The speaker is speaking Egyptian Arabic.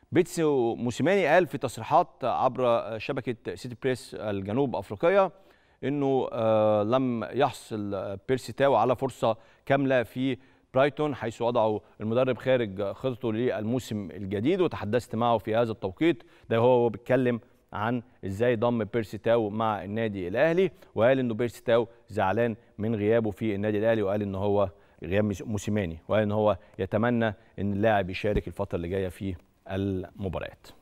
بيتسو موسيماني قال في تصريحات عبر شبكه سيتي بريس الجنوب افريقيه انه آه، لم يحصل بيرسي تاو على فرصه كامله في برايتون حيث وضعوا المدرب خارج خطته للموسم الجديد وتحدثت معه في هذا التوقيت ده هو بيتكلم عن ازاي ضم بيرسي تاو مع النادي الاهلي وقال انه بيرسي تاو زعلان من غيابه في النادي الاهلي وقال ان هو غياب موسيماني وقال ان هو يتمنى ان اللاعب يشارك الفتره اللي جايه في المباريات